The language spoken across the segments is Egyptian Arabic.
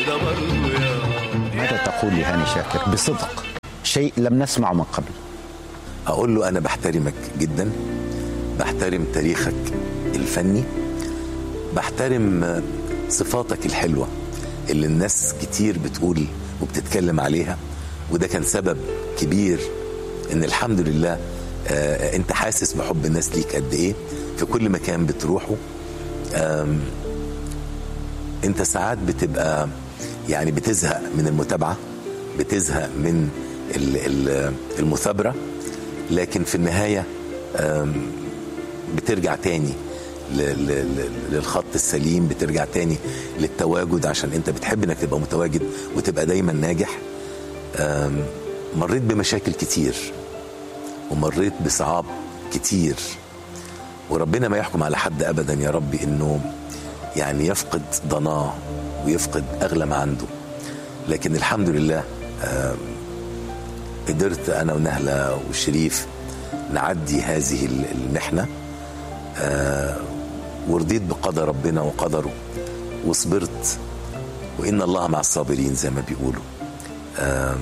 كده برضه يا ماذا تقول لهاني شاكر بصدق شيء لم نسمعه من قبل اقول له انا بحترمك جدا بحترم تاريخك الفني بحترم صفاتك الحلوه اللي الناس كتير بتقول وبتتكلم عليها وده كان سبب كبير ان الحمد لله آه انت حاسس بحب الناس ليك قد ايه في كل مكان بتروحه آم، انت ساعات بتبقى يعني بتزهق من المتابعه بتزهق من ال- ال- المثابره لكن في النهايه آم، بترجع تاني ل- ل- ل- للخط السليم بترجع تاني للتواجد عشان انت بتحب انك تبقى متواجد وتبقى دايما ناجح آم، مريت بمشاكل كتير ومريت بصعاب كتير وربنا ما يحكم على حد ابدا يا رب انه يعني يفقد ضناه ويفقد اغلى ما عنده لكن الحمد لله آم، قدرت انا ونهله وشريف نعدي هذه ال- المحنه آه، ورضيت بقدر ربنا وقدره وصبرت وان الله مع الصابرين زي ما بيقولوا آم،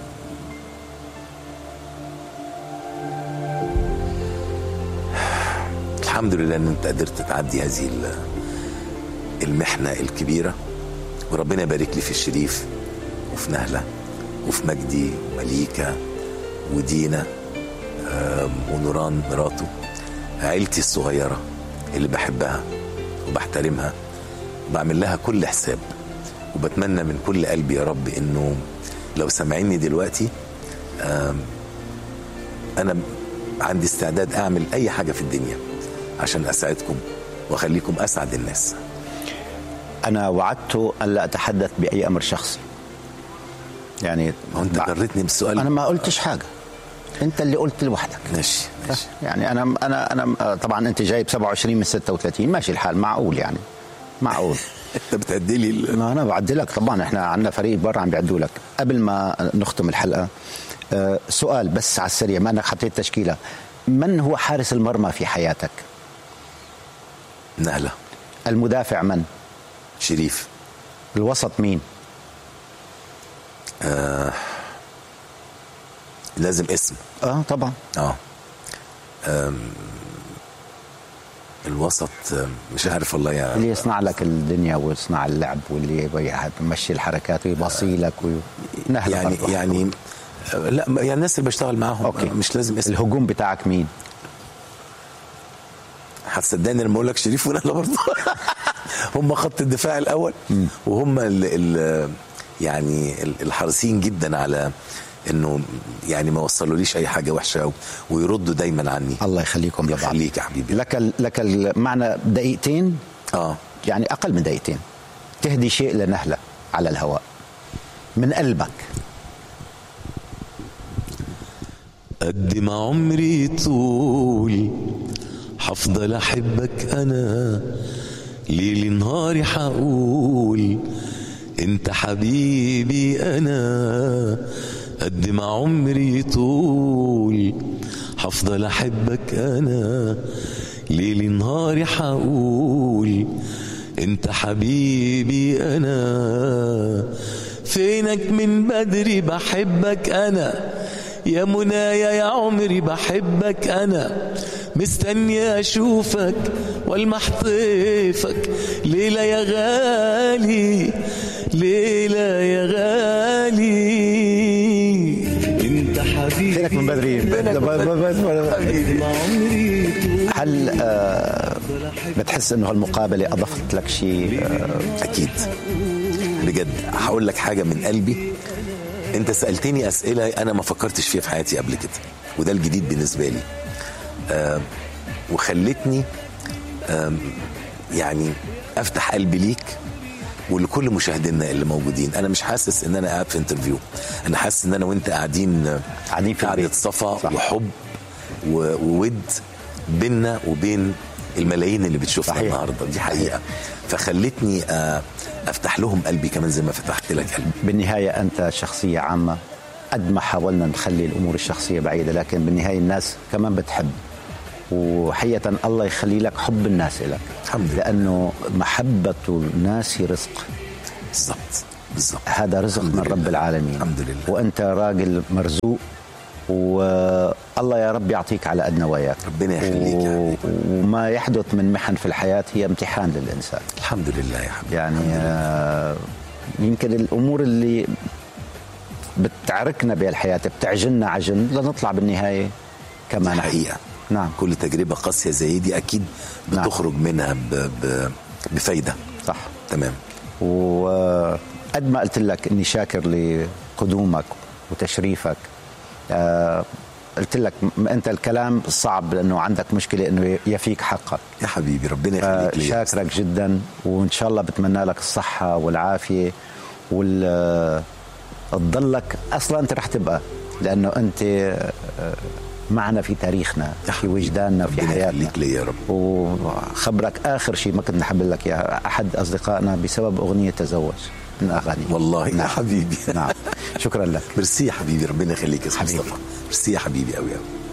الحمد لله ان انت قدرت تعدي هذه ال- المحنه الكبيره وربنا يبارك لي في الشريف وفي نهله وفي مجدي ومليكه ودينا آم، ونوران مراته عيلتي الصغيره اللي بحبها وبحترمها وبعمل لها كل حساب وبتمنى من كل قلبي يا رب انه لو سامعيني دلوقتي آم، انا عندي استعداد اعمل اي حاجه في الدنيا عشان اسعدكم واخليكم اسعد الناس انا وعدت ان لا اتحدث باي امر شخصي يعني ما هو انت بع- جرتني بالسؤال انا ما قلتش حاجه انت اللي قلت لوحدك ماشي ماشي يعني انا انا انا طبعا انت جايب 27 من 36 ماشي الحال معقول يعني معقول انت بتأدي لي ال- ما انا بعدلك طبعا احنا عندنا فريق برا عم بيعدوا لك قبل ما نختم الحلقه آه، سؤال بس على السريع ما انك حطيت تشكيله من هو حارس المرمى في حياتك نهله المدافع من شريف الوسط مين لازم اسم اه طبعا اه أم، الوسط أم، مش عارف والله يا اللي يصنع لك الدنيا ويصنع اللعب واللي يمشي الحركات ويبصي لك وي... نهلا يعني برضو. يعني آه، لا يعني الناس اللي بشتغل معاهم أوكي. مش لازم اسم الهجوم بتاعك مين هتصدقني لما اقول لك شريف ونهله برضه هم خط الدفاع الاول وهم ال ال يعني ال- الحريصين جدا على انه يعني ما وصلوليش اي حاجه وحشه ويردوا دايما عني الله يخليكم لبعض يخليك يا حبيبي لك ال... لك المعنى دقيقتين اه يعني اقل من دقيقتين تهدي شيء لنهله على الهواء من قلبك قد ما عمري طول حفضل احبك انا ليل نهاري حقول انت حبيبي انا قد ما عمري طول حفضل احبك انا ليل نهاري حقول انت حبيبي انا فينك من بدري بحبك انا يا منايا يا عمري بحبك انا مستني اشوفك والمح طيفك ليلة يا غالي ليلة يا غالي انت حبيبي فينك من بدري ما عمري طول هل آه بتحس انه هالمقابله اضافت لك شيء آه اكيد بجد هقول لك حاجه من قلبي انت سالتني اسئله انا ما فكرتش فيها في حياتي قبل كده وده الجديد بالنسبه لي آم، وخلتني آم، يعني افتح قلبي ليك ولكل مشاهدينا اللي موجودين انا مش حاسس ان انا قاعد في انترفيو انا حاسس ان انا وانت قاعدين قاعدين في قعده البيت. صفا صح. وحب و- وود بيننا وبين الملايين اللي بتشوفنا صحيح. النهارده دي حقيقه فخلتني آه، افتح لهم قلبي كمان زي ما فتحت لك قلبي بالنهايه انت شخصيه عامه قد ما حاولنا نخلي الامور الشخصيه بعيده لكن بالنهايه الناس كمان بتحب وحقيقة الله يخلي لك حب الناس لك الحمد لله. لأنه محبة الناس رزق بالظبط بالظبط هذا رزق الحمد من رب لله. العالمين الحمد لله. وانت راجل مرزوق والله يا رب يعطيك على قد نواياك ربنا يخليك يا و... حبيبي. وما يحدث من محن في الحياه هي امتحان للانسان الحمد لله يا حبيبي يعني آه، يمكن الامور اللي بتعركنا بهالحياه بتعجننا عجن لنطلع بالنهايه كما دي نحن. حقيقة نعم كل تجربة قاسية زي دي أكيد نعم. بتخرج منها ب... ب... بفايدة صح تمام وقد ما قلت لك اني شاكر لقدومك وتشريفك آه، قلت لك م- انت الكلام صعب لانه عندك مشكله انه يفيك حقك يا حبيبي ربنا آه، يخليك ليا شاكرك جدا وان شاء الله بتمنى لك الصحه والعافيه وال آه، تضلك اصلا انت رح تبقى لانه انت آه، معنا في تاريخنا يا في حبيبي. وجداننا في ربنا حياتنا يخليك ليا يا رب وخبرك اخر شيء ما كنت نحب لك اياها احد اصدقائنا بسبب اغنيه تزوج من اغاني والله يا حبيبي نعم شكرا لك ميرسي يا حبيبي ربنا يخليك يا أستاذ حبيبي. مصطفى ميرسي يا حبيبي قوي قوي